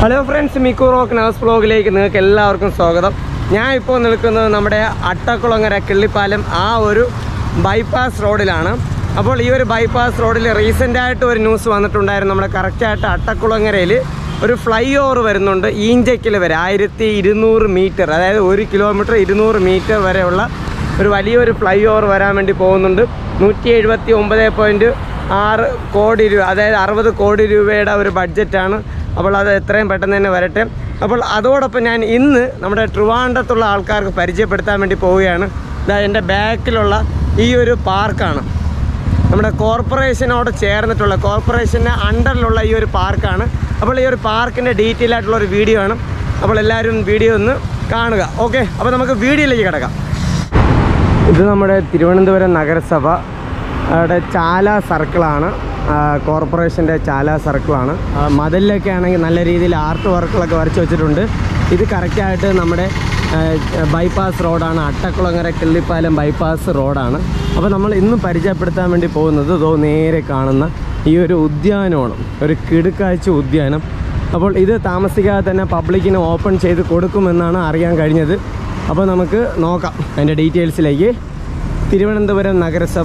hello friends Mikku rock നൗസ് ബ്ലോഗിലേക്ക് നിങ്ങൾക്ക് എല്ലാവർക്കും സ്വാഗതം ഞാൻ ഇപ്പോൾ നിൽക്കുന്നത് നമ്മുടെ അട്ടക്കുളങ്ങര കിള്ളിപ്പാലം ആ ഒരു ബൈപ്പാസ് റോഡിലാണ് അപ്പോൾ ഈ ഒരു ബൈപ്പാസ് റോഡിൽ റീസെൻ്റായിട്ട് ഒരു ന്യൂസ് വന്നിട്ടുണ്ടായിരുന്നു നമ്മുടെ കറക്റ്റായിട്ട് അട്ടക്കുളങ്ങരയിൽ ഒരു ഫ്ലൈ ഓവർ വരുന്നുണ്ട് ഈഞ്ചയ്ക്കൽ വരെ ആയിരത്തി ഇരുന്നൂറ് മീറ്റർ അതായത് ഒരു കിലോമീറ്റർ ഇരുന്നൂറ് മീറ്റർ വരെയുള്ള ഒരു വലിയൊരു ഫ്ലൈ ഓവർ വരാൻ വേണ്ടി പോകുന്നുണ്ട് നൂറ്റി എഴുപത്തി ഒമ്പത് പോയിൻറ്റ് ആറ് കോടി രൂപ അതായത് അറുപത് കോടി രൂപയുടെ ഒരു ബഡ്ജറ്റാണ് അപ്പോൾ അത് എത്രയും പെട്ടെന്ന് തന്നെ വരട്ടെ അപ്പോൾ അതോടൊപ്പം ഞാൻ ഇന്ന് നമ്മുടെ ട്രിവാൻഡത്തുള്ള ആൾക്കാർക്ക് പരിചയപ്പെടുത്താൻ വേണ്ടി പോവുകയാണ് ഇതാ എൻ്റെ ബാക്കിലുള്ള ഈ ഒരു പാർക്കാണ് നമ്മുടെ കോർപ്പറേഷനോട് ചേർന്നിട്ടുള്ള കോർപ്പറേഷൻ്റെ അണ്ടറിലുള്ള ഈ ഒരു പാർക്കാണ് അപ്പോൾ ഈ ഒരു പാർക്കിൻ്റെ ഡീറ്റെയിൽ ആയിട്ടുള്ള ഒരു വീഡിയോ ആണ് അപ്പോൾ എല്ലാവരും വീഡിയോ ഒന്ന് കാണുക ഓക്കെ അപ്പോൾ നമുക്ക് വീഡിയോയിലേക്ക് കിടക്കാം ഇത് നമ്മുടെ തിരുവനന്തപുരം നഗരസഭ അവിടെ ചാല സർക്കിളാണ് ആ, കോർപ്പറേഷൻ്റെ ചാല സർക്കിളാണ് ആ, മതിലിലൊക്കെ ആണെങ്കിൽ നല്ല രീതിയിൽ ആർട്ട് വർക്കുകളൊക്കെ വരച്ച് വെച്ചിട്ടുണ്ട് ഇത് കറക്റ്റായിട്ട് നമ്മുടെ ആ, ബൈപ്പാസ് റോഡാണ് അട്ടക്കുളങ്ങര കിള്ളിപ്പാലം ബൈപ്പാസ് റോഡാണ് അപ്പോൾ നമ്മൾ ഇന്ന് പരിചയപ്പെടുത്താൻ വേണ്ടി പോകുന്നത് ഇതോ നേരെ കാണുന്ന ഈ ഒരു ഉദ്യാനമാണ് ഒരു കിടുക്കാഴ്ച ഉദ്യാനം അപ്പോൾ ഇത് താമസിക്കാതെ തന്നെ പബ്ലിക്കിന് ഓപ്പൺ ചെയ്ത് കൊടുക്കുമെന്നാണ് അറിയാൻ കഴിഞ്ഞത് അപ്പോൾ നമുക്ക് നോക്കാം അതിൻ്റെ ഡീറ്റെയിൽസിലേക്ക് തിരുവനന്തപുരം നഗരസഭ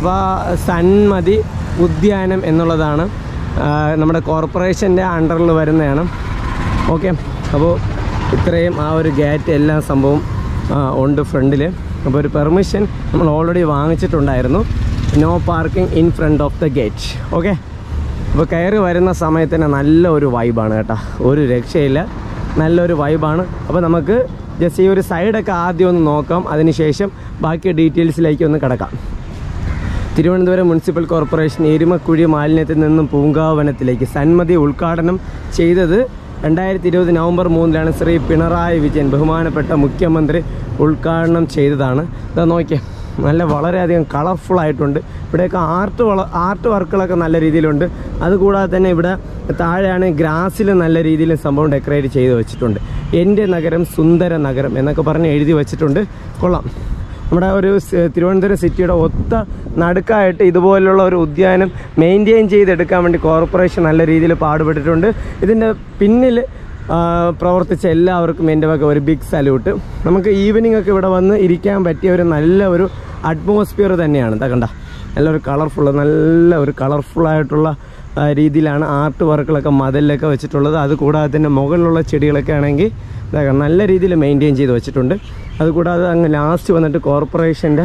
സന്മതി ഉദ്യാനം എന്നുള്ളതാണ് ആ, നമ്മുടെ കോർപ്പറേഷൻ്റെ അണ്ടറിൽ വരുന്നതാണ് ഓക്കെ അപ്പോൾ ഇത്രയും ആ ഒരു ഗേറ്റ് എല്ലാ സംഭവം ആ, ഉണ്ട് ഫ്രണ്ടിൽ അപ്പോൾ ഒരു പെർമിഷൻ നമ്മൾ ഓൾറെഡി വാങ്ങിച്ചിട്ടുണ്ടായിരുന്നു no parking in front of the gate okay അപ്പോൾ കയറി വരുന്ന സമയത്ത് തന്നെ നല്ല ഒരു വൈബാണ് കേട്ടോ ഒരു രക്ഷയില്ല നല്ലൊരു വൈബാണ് അപ്പോൾ നമുക്ക് ജസ്റ്റ് ഈ ഒരു സൈഡൊക്കെ ആദ്യം ഒന്ന് നോക്കാം അതിനുശേഷം ബാക്കി ഡീറ്റെയിൽസിലേക്ക് ഒന്ന് കിടക്കാം തിരുവനന്തപുരം മുനിസിപ്പൽ കോർപ്പറേഷൻ എരുമക്കുഴി മാലിന്യത്തിൽ നിന്നും പൂങ്കാവനത്തിലേക്ക് സന്മതി ഉദ്ഘാടനം ചെയ്തത് രണ്ടായിരത്തി ഇരുപത് നവംബർ മൂന്നിലാണ് ശ്രീ പിണറായി വിജയൻ ബഹുമാനപ്പെട്ട മുഖ്യമന്ത്രി ഉദ്ഘാടനം ചെയ്തതാണ് ഇതാ നോക്കിയേ നല്ല വളരെയധികം കളർഫുൾ ആയിട്ടുണ്ട് ഇവിടെയൊക്കെ ആർട്ട് വള ആർട്ട് വർക്കുകളൊക്കെ നല്ല രീതിയിലുണ്ട് അതുകൂടാതെ തന്നെ ഇവിടെ താഴെയാണ് ഗ്രാസിൽ നല്ല രീതിയിൽ സംഭവം ഡെക്കറേറ്റ് ചെയ്ത് വെച്ചിട്ടുണ്ട് എൻ്റെ നഗരം സുന്ദര നഗരം എന്നൊക്കെ പറഞ്ഞ് എഴുതി വെച്ചിട്ടുണ്ട് കൊള്ളാം നമ്മുടെ ഒരു സ് തിരുവനന്തപുരം സിറ്റിയുടെ ഒത്ത നടുക്കായിട്ട് ഇതുപോലുള്ള ഒരു ഉദ്യാനം മെയിൻറ്റെയിൻ ചെയ്തെടുക്കാൻ വേണ്ടി കോർപ്പറേഷൻ നല്ല രീതിയിൽ പാടുപെട്ടിട്ടുണ്ട് ഇതിൻ്റെ പിന്നിൽ ആ, പ്രവർത്തിച്ച എല്ലാവർക്കും എൻ്റെ വക ഒരു ബിഗ് സല്യൂട്ട് നമുക്ക് ഈവനിങ് ഒക്കെ ഇവിടെ വന്ന് ഇരിക്കാൻ പറ്റിയ ഒരു നല്ല ഒരു അറ്റ്മോസ്ഫിയർ തന്നെയാണ് ഇതാ കണ്ട നല്ലൊരു കളർഫുൾ നല്ല ഒരു കളർഫുള്ളായിട്ടുള്ള രീതിയിലാണ് ആർട്ട് വർക്കുകളൊക്കെ മതിലൊക്കെ വെച്ചിട്ടുള്ളത് അതുകൂടാതെ തന്നെ മുകളിലുള്ള ചെടികളൊക്കെ ആണെങ്കിൽ ഇതാ കണ്ടോ, നല്ല രീതിയിൽ മെയിൻറ്റെയിൻ ചെയ്ത് വെച്ചിട്ടുണ്ട് അതുകൂടാതെ അങ്ങ് ലാസ്റ്റ് വന്നിട്ട് കോർപ്പറേഷൻ്റെ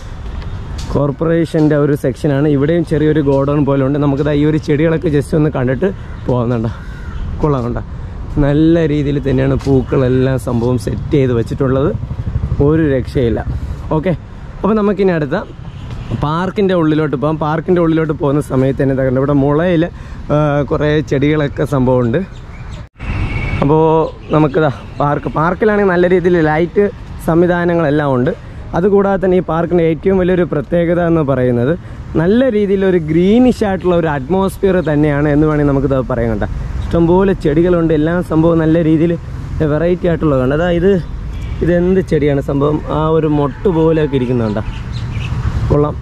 കോർപ്പറേഷൻ്റെ ഒരു സെക്ഷനാണ് ഇവിടെയും ചെറിയൊരു ഗോഡൗൺ പോലെ ഉണ്ട് നമുക്കിത് ഈ ഒരു ചെടികളൊക്കെ ജസ്റ്റ് ഒന്ന് കണ്ടിട്ട് പോകുന്നുണ്ട് കൊള്ളാം കണ്ട നല്ല രീതിയിൽ തന്നെയാണ് പൂക്കളെല്ലാം സംഭവം സെറ്റ് ചെയ്ത് വെച്ചിട്ടുള്ളത് ഒരു രക്ഷയില്ല ഓക്കെ അപ്പോൾ നമുക്കിനി അടുത്ത പാർക്കിൻ്റെ ഉള്ളിലോട്ട് പോകാം പാർക്കിൻ്റെ ഉള്ളിലോട്ട് പോകുന്ന സമയത്ത് തന്നെ ഇതാ കണ്ടോ, ഇവിടെ മുളയിൽ കുറേ ചെടികളൊക്കെ സംഭവമുണ്ട് അപ്പോൾ നമുക്കിതാ പാർക്ക് പാർക്കിലാണെങ്കിൽ നല്ല രീതിയിൽ ലൈറ്റ് സംവിധാനങ്ങളെല്ലാം ഉണ്ട് അതുകൂടാതെ തന്നെ ഈ പാർക്കിൻ്റെ ഏറ്റവും വലിയൊരു പ്രത്യേകത എന്ന് പറയുന്നത് നല്ല രീതിയിൽ ഒരു ഗ്രീനിഷ് ആയിട്ടുള്ള ഒരു അറ്റ്മോസ്ഫിയർ തന്നെയാണ് എന്ന് വേണമെങ്കിൽ നമുക്കിത് പറയാൻ കണ്ട ഇഷ്ടംപോലെ ചെടികളുണ്ട് എല്ലാ സംഭവവും നല്ല രീതിയിൽ വെറൈറ്റി ആയിട്ടുള്ളതുണ്ട് അതായത് ഇതെന്ത് ചെടിയാണ് സംഭവം ആ ഒരു മൊട്ട് പോലെയൊക്കെ ഇരിക്കുന്നുണ്ടോ കൊള്ളാം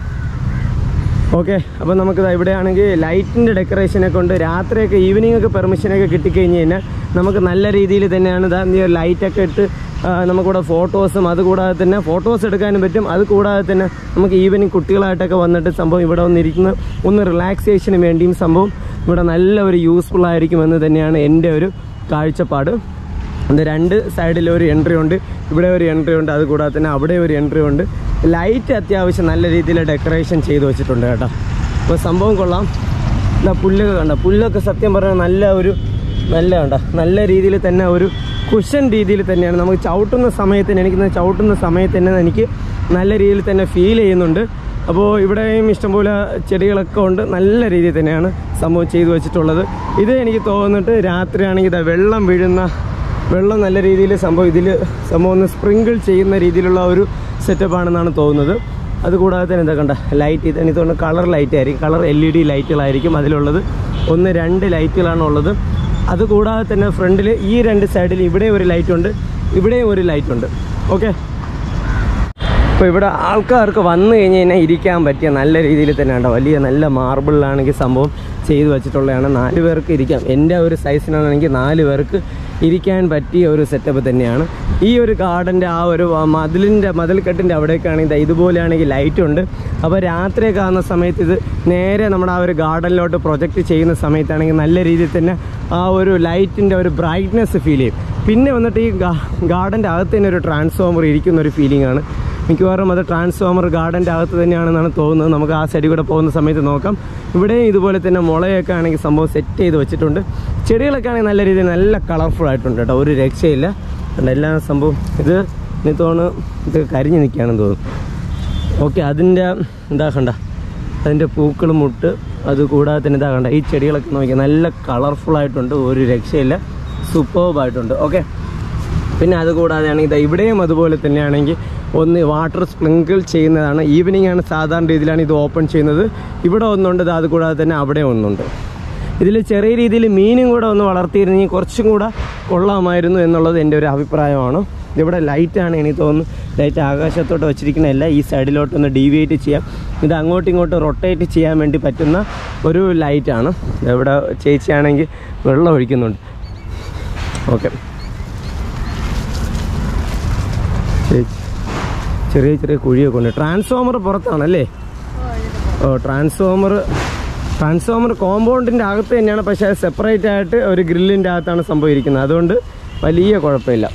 ഓക്കെ അപ്പോൾ നമുക്കിത് ഇവിടെയാണെങ്കിൽ ലൈറ്റിൻ്റെ ഡെക്കറേഷനൊക്കെ ഉണ്ട് രാത്രിയൊക്കെ ഈവനിങ് ഒക്കെ പെർമിഷനൊക്കെ കിട്ടിക്കഴിഞ്ഞ് കഴിഞ്ഞാൽ നമുക്ക് നല്ല രീതിയിൽ തന്നെയാണ് ഇതാ ഈ ലൈറ്റൊക്കെ ഇട്ട് ആ, നമുക്കിവിടെ ഫോട്ടോസും അതുകൂടാതെ തന്നെ ഫോട്ടോസ് എടുക്കാനും പറ്റും അതുകൂടാതെ തന്നെ നമുക്ക് ഈവനിങ് കുട്ടികളായിട്ടൊക്കെ വന്നിട്ട് സംഭവം ഇവിടെ വന്നിരിക്കുന്ന ഒന്ന് റിലാക്സേഷന് വേണ്ടിയും സംഭവം ഇവിടെ നല്ല ഒരു യൂസ്ഫുൾ ആയിരിക്കുമെന്ന് തന്നെയാണ് എൻ്റെ ഒരു കാഴ്ചപ്പാട് ഇത് രണ്ട് സൈഡിൽ ഒരു എൻട്രി ഉണ്ട് ഇവിടെ ഒരു എൻട്രി ഉണ്ട് അതുകൂടാതെ തന്നെ അവിടെ ഒരു എൻട്രി ഉണ്ട് ലൈറ്റ് അത്യാവശ്യം നല്ല രീതിയിൽ ഡെക്കറേഷൻ ചെയ്ത് വെച്ചിട്ടുണ്ട് കേട്ടോ അപ്പോൾ സംഭവം കൊള്ളാം ഇതാ പുല്ലൊക്കെ കണ്ട പുല്ലൊക്കെ സത്യം പറഞ്ഞാൽ നല്ല ഒരു നല്ല കണ്ട നല്ല രീതിയിൽ തന്നെ ഒരു കുഷൻ രീതിയിൽ തന്നെയാണ് നമുക്ക് ചവിട്ടുന്ന സമയത്തിന് എനിക്ക് ചവിട്ടുന്ന സമയത്ത് തന്നെ എനിക്ക് നല്ല രീതിയിൽ തന്നെ ഫീൽ ചെയ്യുന്നുണ്ട് അപ്പോൾ ഇവിടെയും ഇഷ്ടംപോലെ ചെടികളൊക്കെ ഉണ്ട് നല്ല രീതിയിൽ തന്നെയാണ് സംഭവം ചെയ്തു വെച്ചിട്ടുള്ളത് ഇത് എനിക്ക് തോന്നിട്ട് രാത്രിയാണെങ്കിൽ ഇതാ വെള്ളം വീഴുന്ന വെള്ളം നല്ല രീതിയിൽ സംഭവം ഇതിൽ സംഭവം ഒന്ന് സ്പ്രിങ്കിൾ ചെയ്യുന്ന രീതിയിലുള്ള ഒരു സെറ്റപ്പ് ആണെന്നാണ് തോന്നുന്നത് അതുകൂടാതെ തന്നെ എന്താ കണ്ട ലൈറ്റ് ഇത് എനിക്ക് തോന്നുന്നു കളർ ലൈറ്റ് ആയിരിക്കും കളർ എൽ ഇ ഡി ലൈറ്റുകളായിരിക്കും അതിലുള്ളത് ഒന്ന് രണ്ട് ലൈറ്റുകളാണ് ഉള്ളത് അതുകൂടാതെ തന്നെ ഫ്രണ്ടിൽ ഈ രണ്ട് സൈഡിൽ ഇവിടെ ഒരു ലൈറ്റ് ഉണ്ട് ഇവിടെയും ഒരു ലൈറ്റ് ഉണ്ട് ഓക്കെ അപ്പോൾ ഇവിടെ ആൾക്കാർക്ക് വന്നു കഴിഞ്ഞ് കഴിഞ്ഞാൽ ഇരിക്കാൻ പറ്റിയ നല്ല രീതിയിൽ തന്നെ ഉണ്ടോ വലിയ നല്ല മാർബിളിലാണെങ്കിൽ സംഭവം ചെയ്തു വെച്ചിട്ടുള്ളതാണ് നാല് പേർക്ക് ഇരിക്കാം എൻ്റെ ഒരു സൈസിനാണെങ്കിൽ നാല് പേർക്ക് ഇരിക്കാൻ പറ്റിയ ഒരു സെറ്റപ്പ് തന്നെയാണ് ഈ ഒരു ഗാർഡൻ്റെ ആ ഒരു മതിലിൻ്റെ മതിൽക്കെട്ടിൻ്റെ അവിടേക്കാണെങ്കിൽ ദാ ഇതുപോലെയാണെങ്കിൽ ലൈറ്റ് ഉണ്ട് അപ്പോൾ രാത്രിയൊക്കെ ആകുന്ന സമയത്ത് ഇത് നേരെ നമ്മുടെ ആ ഒരു ഗാർഡനിലോട്ട് പ്രൊജക്റ്റ് ചെയ്യുന്ന സമയത്താണെങ്കിൽ നല്ല രീതിയിൽ തന്നെ ആ ഒരു ലൈറ്റിൻ്റെ ഒരു ബ്രൈറ്റ്നെസ് ഫീൽ ചെയ്യും പിന്നെ വന്നിട്ട് ഈ ഗാർഡൻ്റെ അകത്ത് തന്നെ ഒരു ട്രാൻസ്ഫോമർ ഇരിക്കുന്ന ഒരു ഫീലിംഗ് ആണ് മിക്കവാറും അത് ട്രാൻസ്ഫോമർ ഗാർഡൻ്റെ അകത്ത് തന്നെയാണെന്നാണ് തോന്നുന്നത് നമുക്ക് ആ സൈഡിൽ കൂടെ പോകുന്ന സമയത്ത് നോക്കാം ഇവിടെയും ഇതുപോലെ തന്നെ മുളയൊക്കെ ആണെങ്കിൽ സംഭവം സെറ്റ് ചെയ്ത് വെച്ചിട്ടുണ്ട് ചെടികളൊക്കെ ആണെങ്കിൽ നല്ല രീതിയിൽ നല്ല കളർഫുൾ ആയിട്ടുണ്ട് കേട്ടോ ഒരു രക്ഷയില്ല കണ്ടോ, എല്ലാ സംഭവം ഇത് എനിക്ക് തോന്നുന്നു ഇത് കരിഞ്ഞ് നിൽക്കുകയാണെന്ന് തോന്നുന്നു ഓക്കെ അതിൻ്റെ എന്താ കണ്ട അതിൻ്റെ പൂക്കൾ മുട്ട് അത് കൂടാതെ തന്നെ ഇതാ കണ്ട ഈ ചെടികളൊക്കെ നോക്കിയാൽ നല്ല കളർഫുൾ ആയിട്ടുണ്ട് ഒരു രക്ഷയില്ല സൂപ്പർബായിട്ടുണ്ട് ഓക്കെ പിന്നെ അത് കൂടാതെയാണെങ്കിൽ ഇതാ ഇവിടെയും അതുപോലെ തന്നെയാണെങ്കിൽ ഒന്ന് വാട്ടർ സ്പ്രിങ്കിൾ ചെയ്യുന്നതാണ് ഈവനിങ് ആണ് സാധാരണ രീതിയിലാണ് ഇത് ഓപ്പൺ ചെയ്യുന്നത് ഇവിടെ ഒന്നുണ്ട് ഇത് അത് കൂടാതെ തന്നെ അവിടെ ഒന്നുണ്ട് ഇതിൽ ചെറിയ രീതിയിൽ മീനും കൂടെ ഒന്ന് വളർത്തിയിരുന്നെങ്കിൽ കുറച്ചും കൂടെ കൊള്ളാമായിരുന്നു എന്നുള്ളത് എൻ്റെ ഒരു അഭിപ്രായമാണ് ഇവിടെ ലൈറ്റാണ് എനിക്ക് തോന്നുന്നു ലൈറ്റ് ആകാശത്തോട്ട് വെച്ചിരിക്കുന്നതല്ല ഈ സൈഡിലോട്ടൊന്ന് ഡീവിയേറ്റ് ചെയ്യാം ഇത് അങ്ങോട്ടും ഇങ്ങോട്ടും റൊട്ടേറ്റ് ചെയ്യാൻ വേണ്ടി പറ്റുന്ന ഒരു ലൈറ്റാണ് ഇവിടെ ചേച്ചിയാണെങ്കിൽ വെള്ളം ഒഴിക്കുന്നുണ്ട് ഓക്കെ ചേച്ചി ചെറിയ ചെറിയ കുഴിയൊക്കെ ഉണ്ട് ട്രാൻസ്ഫോമർ പുറത്താണല്ലേ ഓ ട്രാൻസ്ഫോമർ ട്രാൻസ്ഫോമർ കോമ്പൗണ്ടിൻ്റെ അകത്ത് തന്നെയാണ് പക്ഷേ അത് സെപ്പറേറ്റ് ആയിട്ട് ഒരു ഗ്രില്ലിൻ്റെ അകത്താണ് സംഭവം ഇരിക്കുന്നത് അതുകൊണ്ട് വലിയ കുഴപ്പമില്ല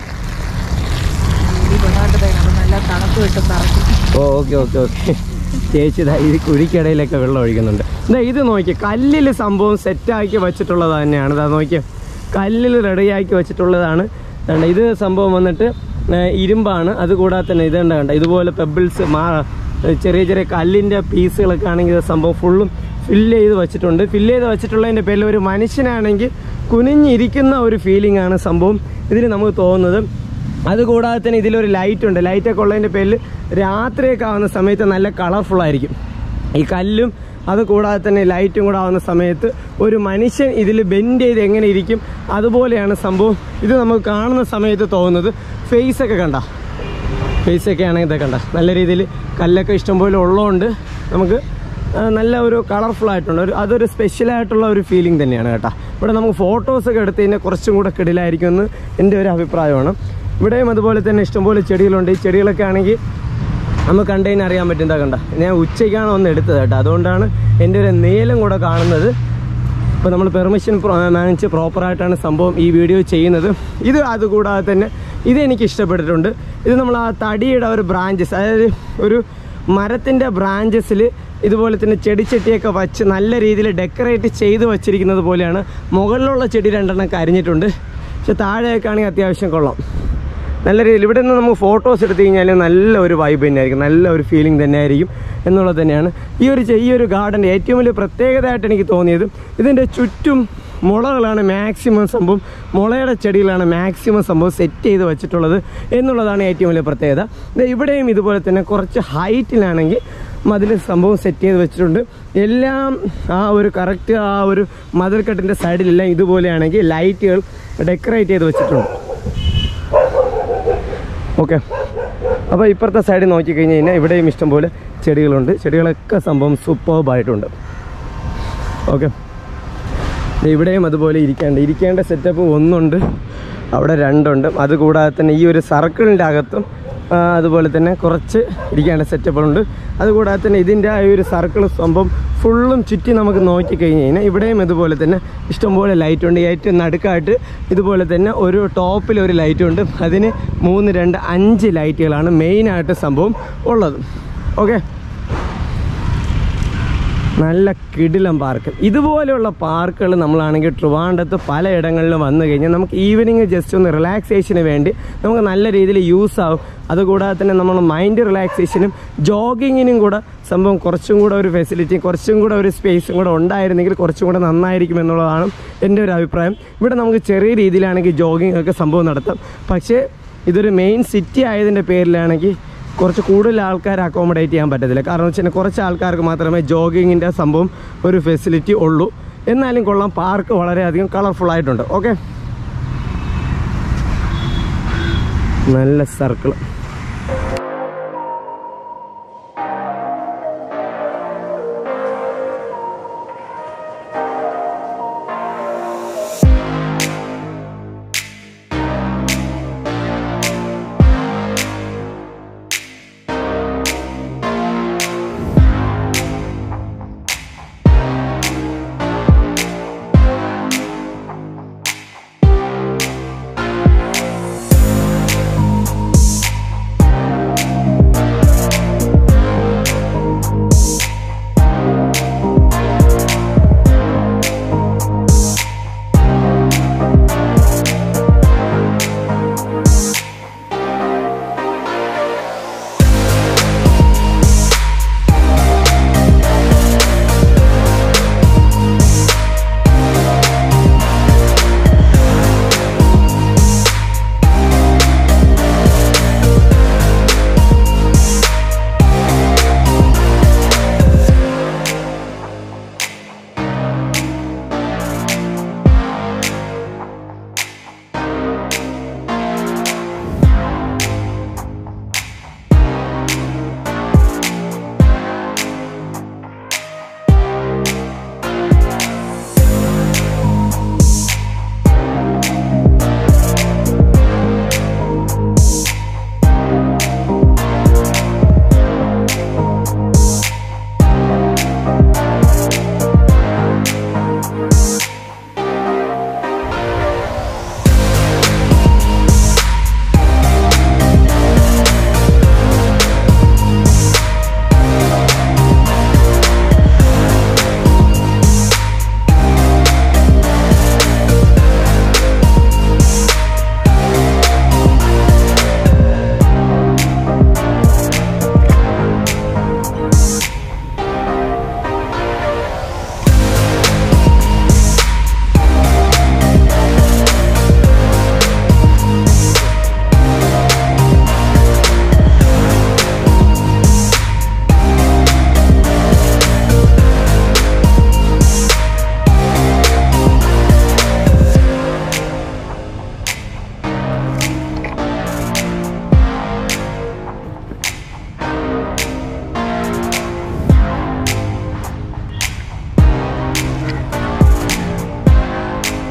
ഈ കൊണ്ടാണ്ട് നല്ല തണുപ്പ് കിട്ടും തറക്കും ഓ ഓക്കെ ഓക്കെ ഓക്കെ ചേച്ചി ഇതാ ഈ കുഴിക്കിടയിലൊക്കെ വെള്ളം ഒഴിക്കുന്നുണ്ട് ഇതാ ഇത് നോക്കി കല്ലിൽ സംഭവം സെറ്റാക്കി വെച്ചിട്ടുള്ളത് തന്നെയാണ് ഇതാ നോക്കിയ കല്ലിൽ റെഡിയാക്കി വെച്ചിട്ടുള്ളതാണ് കണ്ട ഇത് സംഭവം വന്നിട്ട് ഏ, ഇരുമ്പാണ് അത് കൂടാതെ തന്നെ ഇത് കണ്ട കണ്ട ഇതുപോലെ പെബിൾസ് മാ ചെറിയ ചെറിയ കല്ലിൻ്റെ പീസുകളൊക്കെ ആണെങ്കിൽ ഇത് സംഭവം ഫുള്ളും ഫില്ല് ചെയ്ത് വെച്ചിട്ടുണ്ട് ഫില്ല് ചെയ്ത് വെച്ചിട്ടുള്ളതിൻ്റെ പേരിൽ ഒരു മനുഷ്യനാണെങ്കിൽ കുനിഞ്ഞിരിക്കുന്ന ഒരു ഫീലിംഗ് ആണ് സംഭവം ഇതിൽ നമുക്ക് തോന്നുന്നത് അതുകൂടാതെ തന്നെ ഇതിലൊരു ലൈറ്റ് ഉണ്ട് ലൈറ്റൊക്കെ ഉള്ളതിൻ്റെ പേരിൽ രാത്രിയൊക്കെ ആവുന്ന സമയത്ത് നല്ല കളർഫുൾ ആയിരിക്കും ഈ കല്ലും അത് കൂടാതെ തന്നെ ലൈറ്റും കൂടെ ആവുന്ന സമയത്ത് ഒരു മനുഷ്യൻ ഇതിൽ ബെൻഡ് ചെയ്ത് എങ്ങനെ ഇരിക്കും അതുപോലെയാണ് സംഭവം ഇത് നമുക്ക് കാണുന്ന സമയത്ത് തോന്നുന്നത് ഫേസൊക്കെ കണ്ട ഫേസൊക്കെ ആണെങ്കിൽ ഇതൊക്കെ കണ്ട നല്ല രീതിയിൽ കല്ലൊക്കെ ഇഷ്ടംപോലെ ഉള്ളതുകൊണ്ട് നമുക്ക് ആ, നല്ല ഒരു കളർഫുൾ ആയിട്ടുണ്ട് ഒരു അതൊരു സ്പെഷ്യലായിട്ടുള്ള ഒരു ഫീലിംഗ് തന്നെയാണ് കേട്ടോ ഇവിടെ നമുക്ക് ഫോട്ടോസൊക്കെ എടുത്ത് കഴിഞ്ഞാൽ കുറച്ചും കൂടെ കിടിലായിരിക്കും എന്ന് എൻ്റെ ഒരു അഭിപ്രായമാണ് ഇവിടെയും അതുപോലെ തന്നെ ഇഷ്ടംപോലെ ചെടികളുണ്ട് ഈ ചെടികളൊക്കെ ആണെങ്കിൽ നമുക്ക് കണ്ടു കഴിഞ്ഞാൽ അറിയാൻ പറ്റും എന്താ കണ്ട ഞാൻ ഉച്ചയ്ക്കാണ് ഒന്ന് എടുത്തത് കേട്ടോ അതുകൊണ്ടാണ് എൻ്റെ ഒരു നീലം കൂടെ കാണുന്നത് ഇപ്പോൾ നമ്മൾ പെർമിഷൻ വാങ്ങിച്ച് പ്രോപ്പറായിട്ടാണ് സംഭവം ഈ വീഡിയോ ചെയ്യുന്നത് ഇത് അതുകൂടാതെ തന്നെ ഇത് എനിക്ക് ഇഷ്ടപ്പെട്ടിട്ടുണ്ട് ഇത് നമ്മൾ ആ തടിയുടെ ഒരു ബ്രാഞ്ചസ് അതായത് ഒരു മരത്തിൻ്റെ ബ്രാഞ്ചസിൽ ഇതുപോലെ തന്നെ ചെടിച്ചട്ടിയൊക്കെ വച്ച് നല്ല രീതിയിൽ ഡെക്കറേറ്റ് ചെയ്ത് വച്ചിരിക്കുന്നത് പോലെയാണ് മുകളിലുള്ള ചെടി രണ്ടെണ്ണം കരിഞ്ഞിട്ടുണ്ട് പക്ഷെ താഴെയൊക്കെ ആണെങ്കിൽ അത്യാവശ്യം കൊള്ളാം നല്ല രീതിയിൽ ഇവിടെ നിന്ന് നമുക്ക് ഫോട്ടോസ് എടുത്തു കഴിഞ്ഞാൽ നല്ല ഒരു വൈബ് തന്നെയായിരിക്കും നല്ല ഒരു ഫീലിംഗ് തന്നെയായിരിക്കും എന്നുള്ളത് തന്നെയാണ് ഈ ഒരു ചെ- ഈ ഒരു ഗാർഡൻ്റെ ഏറ്റവും വലിയ പ്രത്യേകതയായിട്ട് എനിക്ക് തോന്നിയത് ഇതിൻ്റെ ചുറ്റും മുളകളാണ് മാക്സിമം സംഭവം മുളയുടെ ചെടികളാണ് മാക്സിമം സംഭവം സെറ്റ് ചെയ്ത് വെച്ചിട്ടുള്ളത് എന്നുള്ളതാണ് ഏറ്റവും വലിയ പ്രത്യേകത ദേ ഇവിടെയും ഇതുപോലെ തന്നെ കുറച്ച് ഹൈറ്റിലാണെങ്കിൽ മതിൽ സംഭവം സെറ്റ് ചെയ്ത് വെച്ചിട്ടുണ്ട് എല്ലാം ആ ഒരു കറക്റ്റ് ആ ഒരു മതിൽക്കെട്ടിൻ്റെ സൈഡിലെല്ലാം ഇതുപോലെയാണെങ്കിൽ ലൈറ്റുകൾ ഡെക്കറേറ്റ് ചെയ്ത് വെച്ചിട്ടുണ്ട് ഓക്കെ അപ്പോൾ ഇപ്പുറത്തെ സൈഡിൽ നോക്കിക്കഴിഞ്ഞ് കഴിഞ്ഞാൽ ഇവിടെയും ഇഷ്ടംപോലെ ചെടികളുണ്ട് ചെടികളൊക്കെ സംഭവം സൂപ്പർബായിട്ടുണ്ട് ഓക്കെ ഇവിടെയും അതുപോലെ ഇരിക്കേണ്ട ഇരിക്കേണ്ട സെറ്റപ്പ് ഒന്നുണ്ട് അവിടെ രണ്ടുണ്ട് അതുകൂടാതെ തന്നെ ഈ ഒരു സർക്കിളിൻ്റെ അകത്തും ആ, അതുപോലെ തന്നെ കുറച്ച് ഇരിക്കേണ്ട സെറ്റപ്പുകളുണ്ട് അതുകൂടാതെ തന്നെ ഇതിൻ്റെ ആ ഒരു സർക്കിൾ സംഭവം ഫുള്ളും ചുറ്റി നമുക്ക് നോക്കിക്കഴിഞ്ഞ് കഴിഞ്ഞാൽ ഇവിടെയും ഇതുപോലെ തന്നെ ഇഷ്ടംപോലെ ലൈറ്റ് ഉണ്ട് ഏറ്റവും നടുക്കായിട്ട് ഇതുപോലെ തന്നെ ഒരു ടോപ്പിൽ ഒരു ലൈറ്റ് ഉണ്ട് അതിന് മൂന്ന് രണ്ട് അഞ്ച് ലൈറ്റുകളാണ് മെയിനായിട്ട് സംഭവം ഉള്ളത് ഓക്കെ നല്ല കിടിലം പാർക്ക് ഇതുപോലെയുള്ള പാർക്കുകൾ നമ്മളാണെങ്കിൽ ട്രിവാൻഡത്ത് പലയിടങ്ങളിലും വന്നു കഴിഞ്ഞാൽ നമുക്ക് ഈവനിങ് ജസ്റ്റ് ഒന്ന് റിലാക്സേഷന് വേണ്ടി നമുക്ക് നല്ല രീതിയിൽ യൂസ് ആവും അതുകൂടാതെ തന്നെ നമ്മൾ മൈൻഡ് റിലാക്സേഷനും ജോഗിങ്ങിനും കൂടെ സംഭവം കുറച്ചും കൂടെ ഒരു ഫെസിലിറ്റി കുറച്ചും കൂടെ ഒരു സ്പേസും കൂടെ ഉണ്ടായിരുന്നെങ്കിൽ കുറച്ചും കൂടെ നന്നായിരിക്കും എന്നുള്ളതാണ് എൻ്റെ ഒരു അഭിപ്രായം ഇവിടെ നമുക്ക് ചെറിയ രീതിയിലാണെങ്കിൽ ജോഗിങ് ഒക്കെ സംഭവം നടത്താം പക്ഷേ ഇതൊരു മെയിൻ സിറ്റി ആയതിൻ്റെ പേരിലാണെങ്കിൽ കുറച്ച് കൂടുതൽ ആൾക്കാരെ അക്കോമഡേറ്റ് ചെയ്യാൻ പറ്റത്തില്ല കാരണം വെച്ചാൽ കുറച്ച് ആൾക്കാർക്ക് മാത്രമേ ജോഗിങ്ങിൻ്റെ സംഭവം ഒരു ഫെസിലിറ്റി ഉള്ളൂ എന്നാലും കൊള്ളാം പാർക്ക് വളരെയധികം കളർഫുൾ ആയിട്ടുണ്ട് ഓക്കെ നല്ല സർക്കിൾ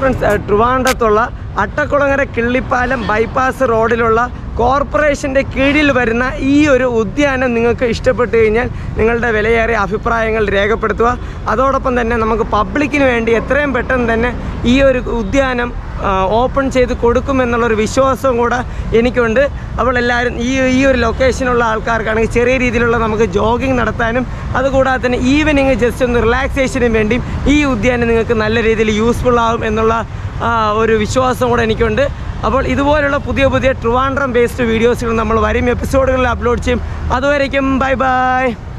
ഫ്രണ്ട്സ് ട്രിവാൻഡത്തുള്ള അട്ടക്കുളങ്ങര കിള്ളിപ്പാലം ബൈപ്പാസ് റോഡിലുള്ള കോർപ്പറേഷൻ്റെ കീഴിൽ വരുന്ന ഈ ഒരു ഉദ്യാനം നിങ്ങൾക്ക് ഇഷ്ടപ്പെട്ടു കഴിഞ്ഞാൽ നിങ്ങളുടെ വിലയേറിയ അഭിപ്രായങ്ങൾ രേഖപ്പെടുത്തുക അതോടൊപ്പം തന്നെ നമുക്ക് പബ്ലിക്കിന് വേണ്ടി എത്രയും പെട്ടെന്ന് തന്നെ ഈ ഒരു ഉദ്യാനം ആ, ഓപ്പൺ ചെയ്ത് കൊടുക്കുമെന്നുള്ളൊരു വിശ്വാസവും കൂടെ എനിക്കുണ്ട് അപ്പോൾ എല്ലാവരും ഈ ഈ ഒരു ലൊക്കേഷനുള്ള ആൾക്കാർക്കാണെങ്കിൽ ചെറിയ രീതിയിലുള്ള നമുക്ക് ജോഗിങ് നടത്താനും അതുകൂടാതെ തന്നെ ഈവനിങ് ജസ്റ്റ് ഒന്ന് റിലാക്സേഷനും വേണ്ടിയും ഈ ഉദ്യാനം നിങ്ങൾക്ക് നല്ല രീതിയിൽ യൂസ്ഫുൾ ആകും എന്നുള്ള ആ, ഒരു വിശ്വാസം കൂടെ എനിക്കുണ്ട് അപ്പോൾ ഇതുപോലുള്ള പുതിയ പുതിയ ട്രിവാൻഡ്രം ബേസ്ഡ് വീഡിയോസുകൾ നമ്മൾ വരും എപ്പിസോഡുകളിൽ അപ്ലോഡ് ചെയ്യും അതുവരേക്കും ബൈ ബൈ